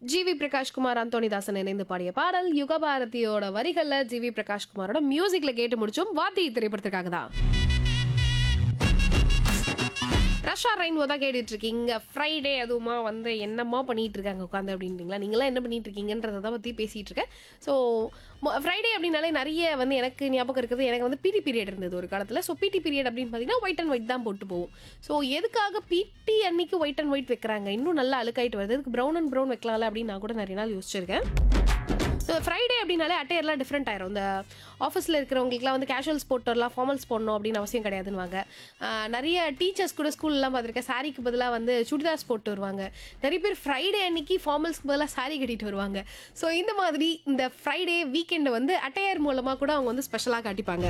GV Prakash Kumar Anthony Daasan இணைந்து பாடிய பாடல் யுகபாரதியோட வரிகள்ல ஜிவி பிரகாஷ்குமாரோட மியூசிக்ல கேட்டு முடிச்சோம் வாத்தி திரைப்படத்திற்காக தான் ரஷ்யா ரெயின்போ தான் கேட்டுட்டு இருக்கீங்க ஃப்ரைடே அதுவுமா வந்து என்னம்மா பண்ணிட்டு இருக்காங்க உட்காந்து அப்படின்றீங்களா நீங்களாம் என்ன பண்ணிட்டு இருக்கீங்கன்றதை தான் பற்றி பேசிட்டு இருக்கேன் ஸோ ஃப்ரைடே அப்படின்னாலே நிறைய வந்து எனக்கு ஞாபகம் இருக்குது எனக்கு வந்து பிடி பீரியட் இருந்தது ஒரு காலத்தில் ஸோ பிடி பீரியட் அப்படின்னு பார்த்தீங்கன்னா ஒயிட் அண்ட் ஒயிட் தான் போட்டு போகும் ஸோ எதுக்காக பிடி அன்னைக்கு ஒயிட் அண்ட் ஒயிட் வைக்கிறாங்க இன்னும் நல்லா அழுக்காயிட்டு வருது இதுக்கு ப்ரௌன் அண்ட் ப்ரௌன் வைக்கலாம்ல அப்படின்னு நான் கூட நிறைய நாள் யோசிச்சிருக்கேன் ஸோ ஃப்ரைடே அப்படின்னாலே அட்டையர்லாம் டிஃப்ரெண்ட் ஆயிரும் இந்த ஆஃபீஸில் இருக்கிறவங்களுக்குலாம் வந்து கேஷுவல்ஸ் போட்டு வரலாம் ஃபார்மல்ஸ் போடணும் அப்படின்னு அவசியம் கிடையாதுன்னுவாங்க ஆஹ் நிறைய டீச்சர்ஸ் கூட ஸ்கூல்லாம் பார்த்துருக்கேன் சாரிக்கு பதிலாக வந்து சுடிதார்ஸ் போட்டு வருவாங்க நிறைய பேர் ஃப்ரைடே அன்னைக்கு ஃபார்மல்ஸ்க்கு பதிலாக சாரி கட்டிட்டு வருவாங்க ஸோ இந்த மாதிரி இந்த ஃப்ரைடே வீக்கெண்டை வந்து அட்டையர் மூலமாக கூட அவங்க வந்து ஸ்பெஷலாக காட்டிப்பாங்க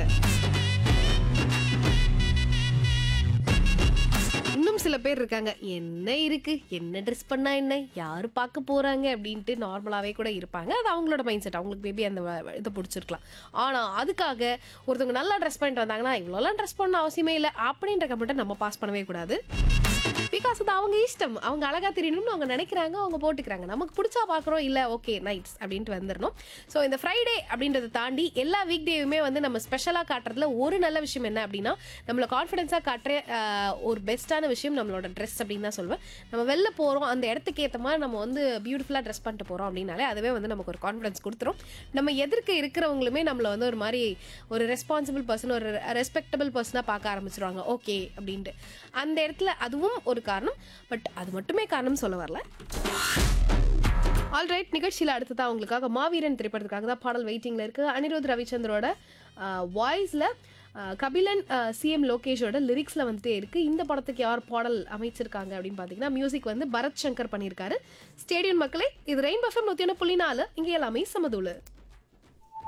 இன்னும் சில பேர் இருக்காங்க என்ன இருக்கு என்ன ட்ரெஸ் பண்ணா என்ன யாரு பார்க்க போறாங்க அப்படின்ட்டு நார்மலாவே கூட இருப்பாங்க அது அவங்களோட மைண்ட் செட் அவங்களுக்கு மேபி அந்த வ- இதை பிடிச்சிருக்கலாம் ஆனா அதுக்காக ஒருத்தவங்க நல்லா ட்ரெஸ் பண்ணிட்டு வந்தாங்கன்னா இவ்வளோலாம் ட்ரெஸ் பண்ண அவசியமே இல்லை அப்படின்ற கமெண்ட்டை நம்ம பாஸ் பண்ணவே கூடாது பிகாஸ் அது அவங்க இஷ்டம் அவங்க அழகா தெரியணும்னு அவங்க நினைக்கிறாங்க அவங்க போட்டுக்கிறாங்க நமக்கு பிடிச்சா பார்க்குறோம் இல்லை ஓகே நைட்ஸ் அப்படின்ட்டு வந்துடணும் ஸோ இந்த ஃப்ரைடே அப்படின்றத தாண்டி எல்லா வீக் டேயுமே வந்து நம்ம ஸ்பெஷலாக காட்டுறதுல ஒரு நல்ல விஷயம் என்ன அப்படின்னா நம்மளை கான்ஃபிடென்ஸாக காட்டுற ஆஹ், ஒரு பெஸ்ட்டான விஷயம் நம்மளோட ட்ரெஸ் அப்படின்னு தான் சொல்வேன் நம்ம வெளில போகிறோம் அந்த இடத்துக்கு ஏற்ற மாதிரி நம்ம வந்து பியூட்டிஃபுல்லாக ட்ரெஸ் பண்ணிட்டு போகிறோம் அப்படின்னாலே அதுவே வந்து நமக்கு ஒரு கான்ஃபிடன்ஸ் கொடுத்துரும் நம்ம எதிர்க்க இருக்கிறவங்களுமே நம்மளை வந்து ஒரு மாதிரி ஒரு ரெஸ்பான்சிபிள் பர்சன் ஒரு ரெஸ்பெக்டபிள் பர்சனாக பார்க்க ஆரம்பிச்சிருவாங்க ஓகே அப்படின்ட்டு அந்த இடத்துல அதுவும் ஒரு காரணம் பட் அது மட்டுமே காரணம் சொல்ல வரல ஆல்ரைட் நிகழ்ச்சியில் அடுத்ததான் உங்களுக்காக மாவீரன் திரைப்படத்துக்காக தான் பாடல் வெயிட்டிங்கில் இருக்குது அனிருத் ரவிச்சந்திரோட வாய்ஸில் கபிலன் சிஎம் லோகேஷோட லிரிக்ஸில் வந்துட்டே இருக்குது இந்த படத்துக்கு யார் பாடல் அமைச்சிருக்காங்க அப்படின்னு பார்த்தீங்கன்னா மியூசிக் வந்து பரத் சங்கர் பண்ணியிருக்காரு ஸ்டேடியம் மக்களே இது ரெயின் பஃபம் நூற்றி ஒன்று புள்ளி நாலு இங்கே எல்லாமே சமதூளு